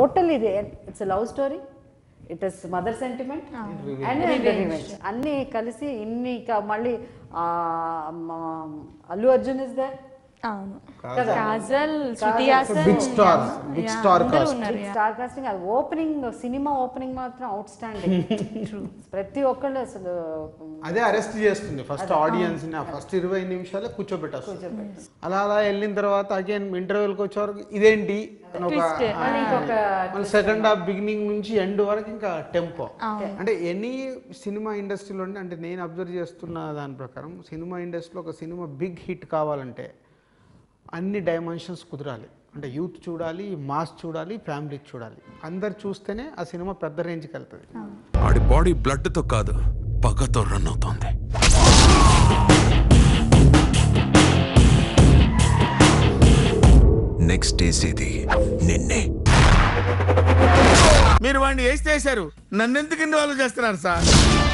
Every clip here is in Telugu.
టోటల్ ఇది it's love story it is mother sentiment and revenge అన్నీ కలిసి ఇన్ని క- మళ్ళీ ఆ, మ- అల్లు అర్జున్ ఇస్ దర్ అవును కదా Kajal Shruti Kajal. Haasan big star big star అందరూ కాస్ట్ ఉన్నారు స్టార్ కాస్టింగ్ అది ఓపెనింగ్ సినిమా ఓపెనింగ్ మాత్రం అవుట్ స్టాండింగ్ ప్రతి ఒక్కళ్ళు అసలు అదే అరెస్ట్ చేస్తుంది ఫస్ట్ ఆడియన్స్ ని ఫస్ట్ ఇరవై నిమిషాలే కూర్చోబెట్టేస్తుంది అలా అలా వెళ్ళిన తర్వాత అగైన్ ఇంటర్వ్యూలకు వచ్చే వరకు ఇదేంటి అని ఒక Twist. మళ్ళీ ఇంకొక మళ్ళీ సెకండ్ హాఫ్ బిగినింగ్ నుంచి ఎండ్ వరకు ఇంకా టెంపో అంటే ఎనీ సినిమా ఇండస్ట్రీలో ఉంటే అంటే నేను అబ్జర్వ్ చేస్తున్న దాని ప్రకారం సినిమా ఇండస్ట్రీలో ఒక సినిమా బిగ్ హిట్ కావాలంటే అన్ని డైమెన్షన్స్ కుదరాలి అంటే యూత్ చూడాలి మాస్ చూడాలి ఫ్యామిలీ చూడాలి అందరు చూస్తేనే ఆ సినిమా పెద్ద రేంజ్కి వెళ్తుంది ఆడి బాడీ బ్లడ్ తో కాదు పగతో రన్ అవుతోంది నెక్స్ట్ వేసేది నిన్నే మీరు వాడిని వేసి చేశారు నన్ను ఎందుకు ఇన్వాల్వ్ చేస్తున్నారు సార్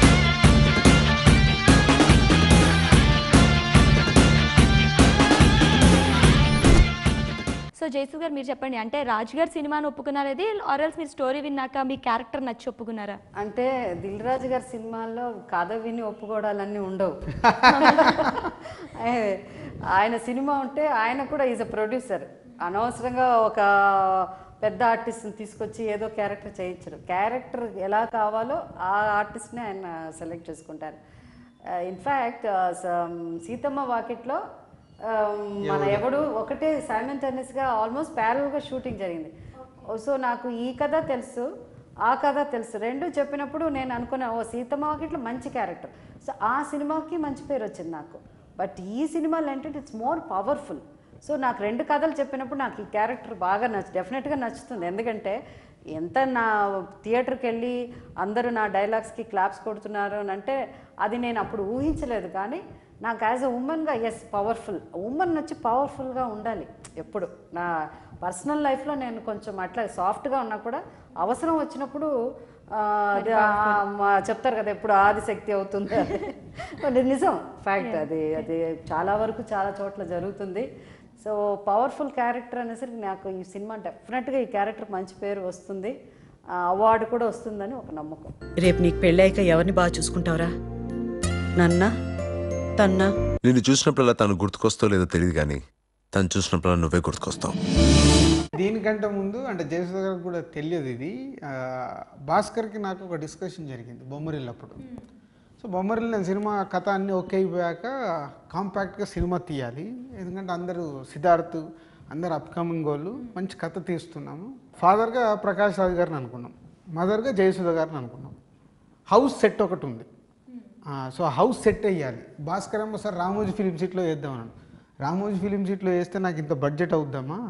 సో జయసు గారు మీరు చెప్పండి అంటే రాజు గారు సినిమాను ఒప్పుకున్నారా ఇది ఆర్ఎల్స్ మీరు స్టోరీ విన్నాక మీ క్యారెక్టర్ నచ్చి ఒప్పుకున్నారా అంటే దిల్ రాజు గారి సినిమాల్లో కథ విని ఒప్పుకోవడాలన్నీ ఉండవు ఆయన- ఆయన సినిమా ఉంటే ఆయన కూడా ఈజ్ అ ప్రొడ్యూసర్ అనవసరంగా ఒక పెద్ద ఆర్టిస్ట్ని తీసుకొచ్చి ఏదో క్యారెక్టర్ చేయించరు క్యారెక్టర్ ఎలా కావాలో ఆ ఆర్టిస్ట్ని ఆయన సెలెక్ట్ చేసుకుంటారు ఇన్ఫ్యాక్ట్ సీతమ్మ వాకిట్లో ఆ, మన ఎవడు ఒకటే సైమల్టేనియస్గా ఆల్మోస్ట్ ప్యారల్గా షూటింగ్ జరిగింది సో నాకు ఈ కథ తెలుసు ఆ కథ తెలుసు రెండు చెప్పినప్పుడు నేను అనుకున్నా ఓ సీతమ్మ వాకిట్లో మంచి క్యారెక్టర్ సో ఆ సినిమాకి మంచి పేరు వచ్చింది నాకు బట్ ఈ సినిమాలో ఏంటంటే ఇట్స్ మోర్ పవర్ఫుల్ సో నాకు రెండు కథలు చెప్పినప్పుడు నాకు ఈ క్యారెక్టర్ బాగా నచ్చు డెఫినెట్గా నచ్చుతుంది ఎందుకంటే ఎంత నా థియేటర్కి వెళ్ళి అందరూ నా డైలాగ్స్కి క్లాప్స్ కొడుతున్నారు అని అంటే అది నేను అప్పుడు ఊహించలేదు కానీ నాకు యాజ్ అ ఉమెన్గా ఎస్ పవర్ఫుల్ ఉమెన్ వచ్చి పవర్ఫుల్గా ఉండాలి ఎప్పుడు నా పర్సనల్ లైఫ్లో నేను కొంచెం అట్లా సాఫ్ట్గా ఉన్నా కూడా అవసరం వచ్చినప్పుడు ఆ, అది ఆ, మా- చెప్తారు కదా ఎప్పుడు ఆదిశక్తి అవుతుంది అది. అది నిజం ఫ్యాక్ట్ అది అది చాలా వరకు చాలా చోట్ల జరుగుతుంది సో పవర్ఫుల్ క్యారెక్టర్ అనేసరికి నాకు ఈ సినిమా డెఫినెట్గా ఈ క్యారెక్టర్ మంచి పేరు వస్తుంది అవార్డు కూడా వస్తుందని ఒక నమ్మకం రేపు నీకు పెళ్ళాక ఎవరిని బాగా చూసుకుంటావురా నన్నా తన్నా నిన్ను చూసినప్పుడల్లా తను గుర్తుకొస్తో లేదో తెలియదు కానీ తను చూసినప్పుడల్లా నువ్వే గుర్తుకొస్తావు దీనికంటే ముందు అంటే జయసుధ గారికి కూడా తెలియదు ఇది ఆ, భాస్కర్కి నాకు ఒక డిస్కషన్ జరిగింది బొమ్మరిల్లప్పుడు సో బొమ్మరిల్లు నేను సినిమా కథ అన్నీ ఓకే అయిపోయాక కాంపాక్ట్గా సినిమా తీయాలి ఎందుకంటే అందరూ సిద్ధార్థ్ అందరు అప్కమింగ్ వాళ్ళు మంచి కథ తీస్తున్నాము ఫాదర్గా ప్రకాష్ రాజు గారిని అనుకున్నాం మదర్గా జయసుధ గారిని అనుకున్నాం హౌస్ సెట్ ఒకటి ఉంది ఆ, సో హౌస్ సెట్ అయ్యాలి భాస్కర్ ఏమో సార్ రామోజీ ఫిలిం సిట్లో వేద్దామన్నాను రామోజీ ఫిలిం సిట్లో వేస్తే నాకు ఇంత బడ్జెట్ అవుద్దామా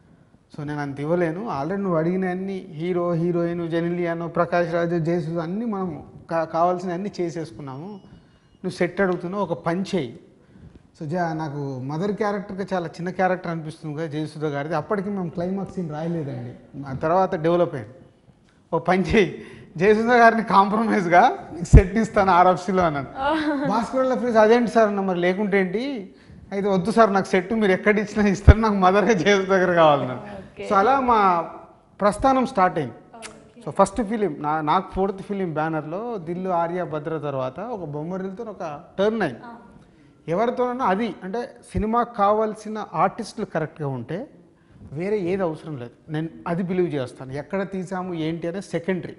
సో నేను అంత ఇవ్వలేను ఆల్రెడీ నువ్వు అడిగిన అన్ని హీరో హీరోయిన్ జెనిలియానో ప్రకాష్ రాజు జయసూద్ అన్నీ మనం కా కావాల్సిన అన్నీ చేసేసుకున్నాము నువ్వు సెట్ అడుగుతున్నావు ఒక పని చేయి సో జా నాకు మదర్ క్యారెక్టర్గా చాలా చిన్న క్యారెక్టర్ అనిపిస్తుంది కదా జయసుధ గారిది అప్పటికి మేము క్లైమాక్స్ సీన్ రాయలేదండి ఆ తర్వాత డెవలప్ అయింది ఓ పని చేయి జయసుధ గారిని కాంప్రమైజ్గా నీకు సెట్ ఇస్తాను ఆర్ఎఫ్సీలో అన్నాను భాస్కర్ ఫ్రీజ్ అదేంటి సార్ అన్న మరి లేకుంటే ఏంటి అయితే వద్దు సార్ నాకు సెట్ మీరు ఎక్కడ ఇచ్చినా ఇస్తారు నాకు మదర్గా జయసుధ దగ్గర కావాలన్నాను సో అలా మా ప్రస్థానం స్టార్ట్ అయింది సో ఫస్ట్ ఫిలిం నా నాకు ఫోర్త్ ఫిలిం బ్యానర్లో దిల్లు ఆర్య భద్ర తర్వాత ఒక బొమ్మరిలతో ఒక టర్న్ అయింది ఎవరితోనైనా అది అంటే సినిమాకి కావాల్సిన ఆర్టిస్టులు కరెక్ట్గా ఉంటే వేరే ఏది అవసరం లేదు నేను అది బిలీవ్ చేస్తాను ఎక్కడ తీసాము ఏంటి అనేది సెకండరీ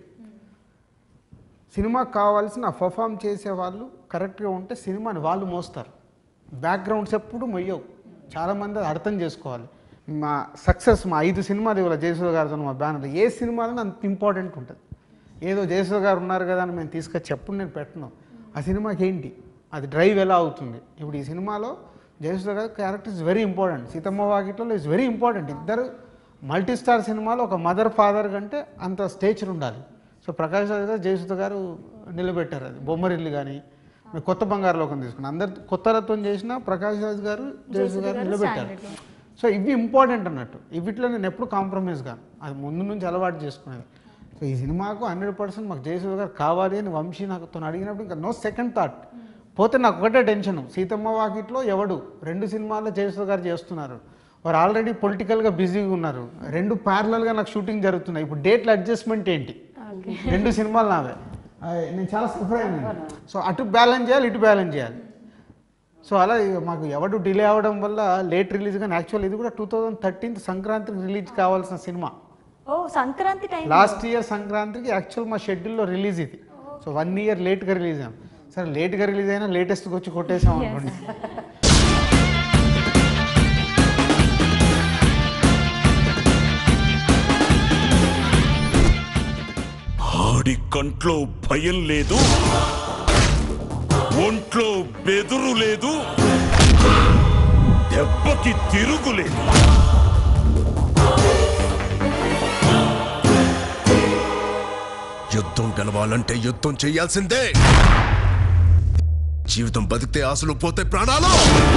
సినిమాకి కావాల్సిన పర్ఫామ్ చేసే వాళ్ళు కరెక్ట్గా ఉంటే సినిమాని వాళ్ళు మోస్తారు బ్యాక్గ్రౌండ్స్ ఎప్పుడు మొయ్యవు చాలామంది అది అర్థం చేసుకోవాలి మా సక్సెస్ మా ఐదు సినిమాలు ఇవాళ జయసూర్ గారితో మా బ్యానర్ ఏ సినిమాలో అంత ఇంపార్టెంట్ ఉంటుంది ఏదో జయసూర్ గారు ఉన్నారు కదా అని మేము తీసుకొచ్చి ఎప్పుడు నేను పెట్టను ఆ సినిమాకి ఏంటి అది డ్రైవ్ ఎలా అవుతుంది ఇప్పుడు ఈ సినిమాలో జయసూర్ గారి character is very important Seethamma Vakitlo is very important ఇద్దరు మల్టీ స్టార్ సినిమాలో ఒక మదర్ ఫాదర్ కంటే అంత స్టేచర్ ఉండాలి సో ప్రకాష్ రాజ్ గారు జయసుధ గారు నిలబెట్టారు అది బొమ్మరిల్లు కానీ మేము కొత్త బంగారు లోకం తీసుకున్నాం అందరు కొత్త రత్వం చేసిన ప్రకాష్ రాజ్ గారు జయసుధ గారు నిలబెట్టారు సో ఇవి ఇంపార్టెంట్ అన్నట్టు ఇవిట్లో నేను ఎప్పుడు కాంప్రమైజ్ కాను అది ముందు నుంచి అలవాటు చేసుకునేది సో ఈ సినిమాకు హండ్రెడ్ పర్సెంట్ మాకు జయసుధ గారు కావాలి అని వంశీ నాకు తను అడిగినప్పుడు ఇంకా నో సెకండ్ థాట్ పోతే నాకు ఒకటే టెన్షన్ సీతమ్మ వాకిట్లో ఎవడు రెండు సినిమాల్లో జయసుధ గారు చేస్తున్నారు వారు ఆల్రెడీ పొలిటికల్గా బిజీగా ఉన్నారు రెండు ప్యారలల్గా నాకు షూటింగ్ జరుగుతున్నాయి ఇప్పుడు డేట్ల అడ్జస్ట్మెంట్ ఏంటి రెండు సినిమాలు నావే ఆ, నేను చాలా సఫర్ అయినాను సో అటు బ్యాలెన్స్ చేయాలి ఇటు బ్యాలెన్స్ చేయాలి సో అలా ఇక మాకు ఎవడు డిలే అవ్వడం వల్ల లేట్ రిలీజ్ కానీ యాక్చువల్ ఇది కూడా టూ థౌజండ్ థర్టీన్త్ సంక్రాంతికి రిలీజ్ కావాల్సిన సినిమా ఓ సంక్రాంతి టైం లాస్ట్ ఇయర్ సంక్రాంతికి యాక్చువల్ మా షెడ్యూల్లో రిలీజ్ ఇది సో వన్ ఇయర్ లేట్గా రిలీజ్ అయ్యాం సరే లేట్గా రిలీజ్ అయినా లేటెస్ట్కి వచ్చి కొట్టేసాం అనుకోండి ఆడి కంట్లో భయం లేదు ఒంట్లో బెదురు లేదు దెబ్బకి తిరుగులేదు యుద్ధం గెలవాలంటే యుద్ధం చేయాల్సిందే జీవితం బతికితే ఆశలు పోతే ప్రాణాలు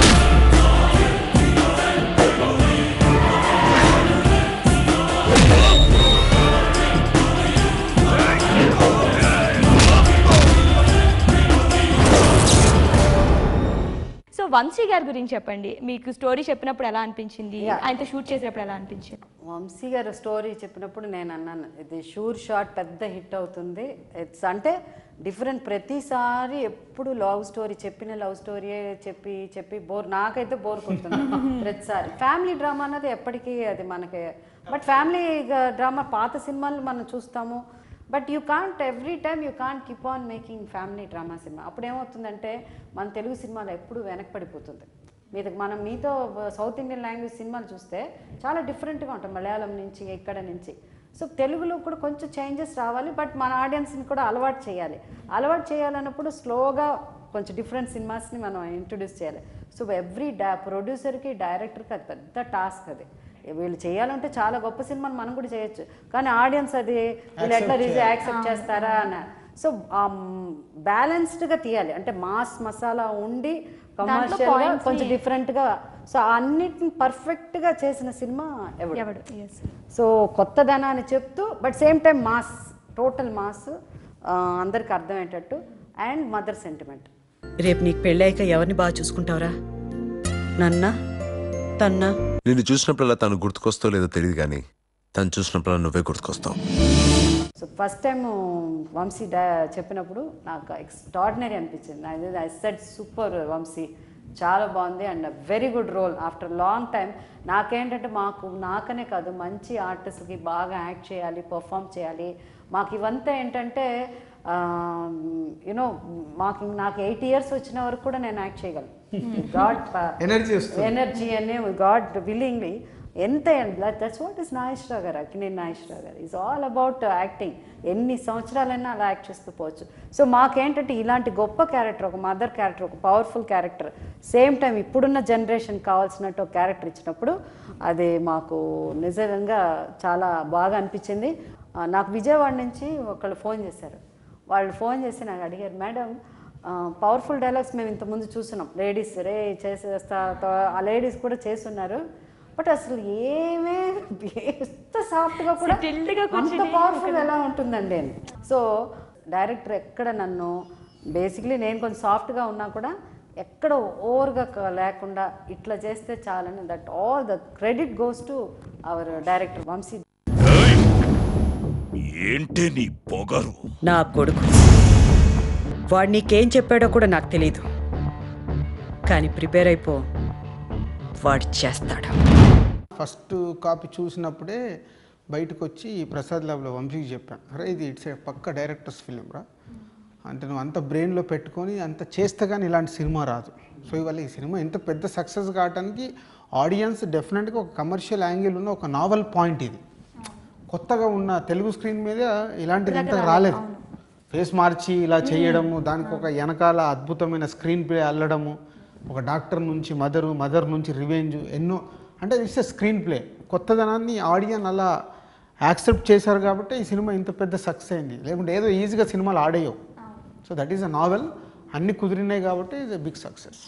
సో వంశీ గారి గురించి చెప్పండి మీకు స్టోరీ చెప్పినప్పుడు ఎలా అనిపించింది Yeah. ఆయనతో షూట్ చేసినప్పుడు ఎలా అనిపించింది వంశీ గారు స్టోరీ చెప్పినప్పుడు నేను అన్నాను ఇది షూర్ షాట్ పెద్ద హిట్ అవుతుంది ఇట్స్ అంటే డిఫరెంట్ ప్రతిసారి ఎప్పుడు లవ్ స్టోరీ చెప్పిన లవ్ స్టోరీయే చెప్పి చెప్పి బోర్ నాకైతే బోర్ కొడుతుంది ప్రతిసారి ఫ్యామిలీ డ్రామా అన్నది ఎప్పటికీ అది మనకి బట్ ఫ్యామిలీ డ్రామా పాత సినిమాలు మనం చూస్తాము but you can't every time you can't keep on making family drama సినిమా అప్పుడు ఏమవుతుందంటే మన తెలుగు సినిమాలో ఎప్పుడు వెనకపడిపోతుంది మీద మనం మీతో సౌత్ ఇండియన్ లాంగ్వేజ్ సినిమాలు చూస్తే చాలా డిఫరెంట్గా ఉంటాయి మలయాళం నుంచి ఇక్కడ నుంచి సో తెలుగులో కూడా కొంచెం చేంజెస్ రావాలి బట్ మన ఆడియన్స్ని కూడా అలవాటు చేయాలి అలవాటు చేయాలన్నప్పుడు స్లోగా కొంచెం డిఫరెంట్ సినిమాస్ని మనం ఇంట్రొడ్యూస్ చేయాలి సో ఎవ్రీ డా ప్రొడ్యూసర్కి డైరెక్టర్కి అది పెద్ద టాస్క్ అది వీళ్ళు చేయాలంటే చాలా గొప్ప సినిమాని మనం కూడా చేయొచ్చు కానీ ఆడియన్స్ అది వీళ్ళు ఎట్లా రిజీ యాక్సెప్ట్ చేస్తారా అని సో బ్యాలెన్స్డ్గా తీయాలి అంటే మాస్ మసాలా ఉండి కమర్షియల్గా points కొంచెం ని- డిఫరెంట్గా సో అన్నిటిని పర్ఫెక్ట్గా చేసిన సినిమా ఎవడు ఎవడు ఎస్ సో కొత్తదనాన్ని చెప్తూ but same time mass total mass అందరికి అర్థమయ్యేటట్టు అండ్ మదర్ సెంటిమెంట్ రేపు నీకు పెళ్ళాక ఎవరిని బాగా చూసుకుంటావురా నన్నా తన్నా నిన్ను చూసినప్పుడల్లా తను గుర్తుకొస్తో లేదో తెలియదు కానీ తను చూసినప్పుడల్లా నువ్వే గుర్తుకొస్తావు సో ఫస్ట్ టైం వంశీ డా చెప్పినప్పుడు నాకు ఎక్స్ట్రాడినరీ అనిపించింది ఐ సెట్ సూపర్ వంశీ చాలా బాగుంది and very good role after long time నాకేంటంటే మాకు నాకనే కాదు మంచి ఆర్టిస్ట్కి బాగా యాక్ట్ చేయాలి పర్ఫామ్ చేయాలి మాకు ఇవంతా ఏంటంటే యునో మాకు నాకు ఎయిట్ ఇయర్స్ వచ్చిన వరకు కూడా నేను యాక్ట్ చేయగలను గాడ్ ఎనర్జీ వస్తుంది ఎనర్జీ అనే గాడ్ విల్లింగ్లీ ఎంత దట్స్ వాట్ ఇస్ నాగేశ్వరరావు గారు అక్కినేని నాగేశ్వరరావు గారు ఈజ్ ఆల్ అబౌట్ యాక్టింగ్ ఎన్ని సంవత్సరాలైనా అలా యాక్ట్ చేస్తూ పోవచ్చు సో మాకేంటంటే ఇలాంటి గొప్ప క్యారెక్టర్ ఒక మదర్ క్యారెక్టర్ ఒక పవర్ఫుల్ క్యారెక్టర్ సేమ్ టైం ఇప్పుడున్న జనరేషన్ కావాల్సినట్టు ఒక క్యారెక్టర్ ఇచ్చినప్పుడు అది మాకు నిజంగా చాలా బాగా అనిపించింది ఆ, నాకు విజయవాడ నుంచి ఒకళ్ళు ఫోన్ చేశారు వాళ్ళు ఫోన్ చేసి నాకు అడిగారు మేడం పవర్ఫుల్ డైలాగ్స్ మేము ఇంతకుముందు చూస్తున్నాం లేడీస్ రే చేసేస్తా త- ఆ లేడీస్ కూడా చేస్తున్నారు బట్ అసలు ఏమే ఎంత సాఫ్ట్గా కూడా Settled గా అంత కూర్చుని పవర్ఫుల్ ఎలా ఉంటుందండి అని సో డైరెక్టర్ ఎక్కడ నన్ను బేసిక్లీ నేను కొంచెం సాఫ్ట్గా ఉన్నా కూడా ఎక్కడ ఓవర్గా క- లేకుండా ఇట్లా చేస్తే చాలని that all the credit goes to our director Vamsi ఏయ్! ఏంటే నీ పొగరు నా కొడుకు వాడు నీకేం చెప్పాడో కూడా నాకు తెలీదు కానీ ప్రిపేర్ అయిపో వాడు చేస్తాడు ఫస్ట్ కాపీ చూసినప్పుడే బయటకు వచ్చి ప్రసాద్ ల్యాబ్లో వంశీకి చెప్పాను అరే ఇది ఇట్స్ పక్క డైరెక్టర్స్ ఫిలిం రా అంటే నువ్వు అంత బ్రెయిన్లో పెట్టుకొని అంత చేస్తే కానీ ఇలాంటి సినిమా రాదు సో ఇవాళ ఈ సినిమా ఇంత పెద్ద సక్సెస్ కావడానికి ఆడియన్స్ డెఫినెట్గా ఒక కమర్షియల్ యాంగిల్ ఉన్న ఒక నావల్ పాయింట్ ఇది కొత్తగా ఉన్న తెలుగు స్క్రీన్ మీద ఇలాంటిది ఇంత రాలేదు ఫేస్ మార్చి ఇలా చేయడము దానికి ఒక వెనకాల అద్భుతమైన స్క్రీన్ ప్లే అల్లడము ఒక డాక్టర్ నుంచి మదరు మదర్ నుంచి రివెంజ్ ఎన్నో అంటే ఇట్స్ ఎ స్క్రీన్ ప్లే కొత్తదనాన్ని ఆడియన్ అలా యాక్సెప్ట్ చేశారు కాబట్టి ఈ సినిమా ఇంత పెద్ద సక్సెస్ అయింది లేకుంటే ఏదో ఈజీగా సినిమాలు ఆడేయవు so that is a novel అన్ని కుదిరినాయి కాబట్టి ఇట్స్ ఎ బిగ్ సక్సెస్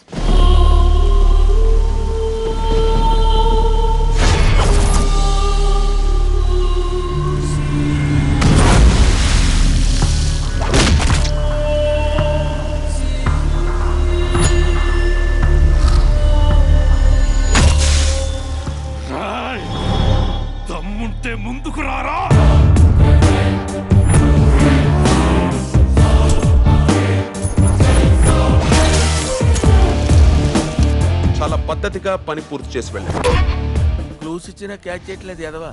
పద్ధతిగా పని పూర్తి చేసి వెళ్ళాడు క్లూస్ ఇచ్చినా క్యాచ్ చేయట్లేదు ఎదవా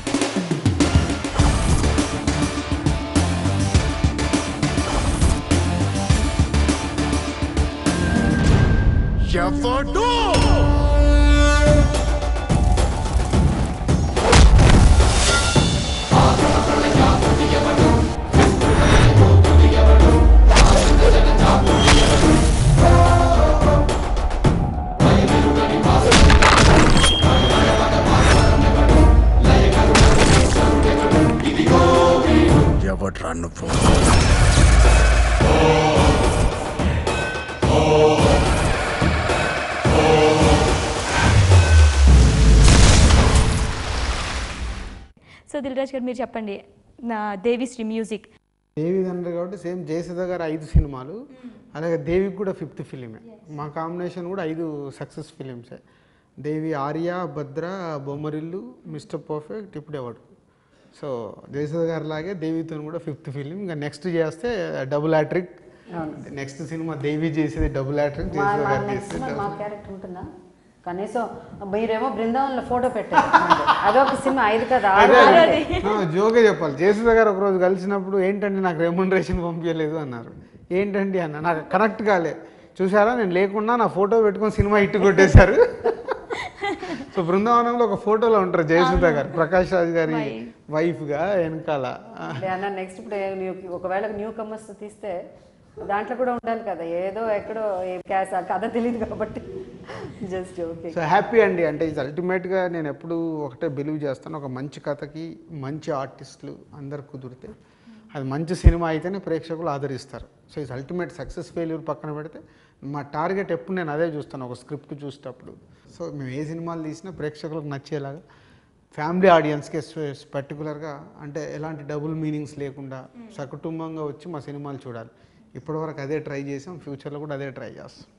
ఎవడు ఎవడ్రా నువ్వు సో దిల్రాజ్ గారు మీరు చెప్పండి నా దేవిశ్రీ మ్యూజిక్ దేవి తండ్రి కాబట్టి సేమ్ జయసుధ గారు ఐదు సినిమాలు అలాగే దేవికి కూడా ఫిఫ్త్ ఫిలిమే మా కాంబినేషన్ కూడా ఐదు సక్సెస్ ఫిలిమ్సే దేవి ఆర్య భద్ర బొమ్మరిల్లు మిస్టర్ పర్ఫెక్ట్ ఇప్పుడు ఎవడు సో జయసుధ గారి లాగే దేవితో కూడా ఫిఫ్త్ ఫిలిం ఇంకా నెక్స్ట్ చేస్తే డబుల్ హ్యాట్రిక్ నెక్స్ట్ సినిమా దేవి చేసేది డబుల్ హ్యాట్రిక్ మా జయసుధ మా గారు నెక్స్ట్ చేసేది మా క్యారెక్టర్ ఉంటుందా కనీసం మీరేమో బృందావనంలో ఫోటో పెట్టారు అదొక సినిమా ఐదు కదా ఆరు ఉంటాయి. జోగే చెప్పాలి జయసుధ గారు ఒకరోజు కలిసినప్పుడు ఏంటంటే నాకు రెమ్యునరేషన్ పంపించలేదు అన్నారు ఏంటండి అన్న నాకు కనెక్ట్ కాలే చూసారా నేను లేకుండా నా ఫోటో పెట్టుకొని సినిమా హిట్ కొట్టేశారు సో బృందావనంలో ఒక ఫోటోలో ఉంటారు జయసుధ గారు ప్రకాష్ రాజ్ గారి వైఫ్గా వెనకాల అంటే అన్న నెక్స్ట్ ఇప్పుడు ఏ న్యూ ఒకవేళ న్యూ కమర్స్ తీస్తే దాంట్లో కూడా ఉండాలి కదా ఏదో ఎక్కడో ఏ క్యాస్ ఆ కథ తెలియదు కాబట్టి జస్ట్ ఓకే సో హ్యాపీ అండి అంటే ఇది అల్టిమేట్గా నేను ఎప్పుడు ఒకటే బిలీవ్ చేస్తాను ఒక మంచి కథకి మంచి ఆర్టిస్టులు అందరు కుదిరితే అది మంచి సినిమా అయితేనే ప్రేక్షకులు ఆదరిస్తారు సో ఇది అల్టిమేట్ సక్సెస్ ఫెయిల్యూర్ పక్కన పెడితే మా టార్గెట్ ఎప్పుడు నేను అదే చూస్తాను ఒక స్క్రిప్ట్ చూసేటప్పుడు సో మేము ఏ సినిమాలు తీసినా ప్రేక్షకులకు నచ్చేలాగా ఫ్యామిలీ ఆడియన్స్కి పర్టికులర్గా అంటే ఎలాంటి డబుల్ మీనింగ్స్ లేకుండా సకుటుంబంగా వచ్చి మా సినిమాలు చూడాలి ఇప్పటివరకు అదే ట్రై చేసాం ఫ్యూచర్లో కూడా అదే ట్రై చేస్తాం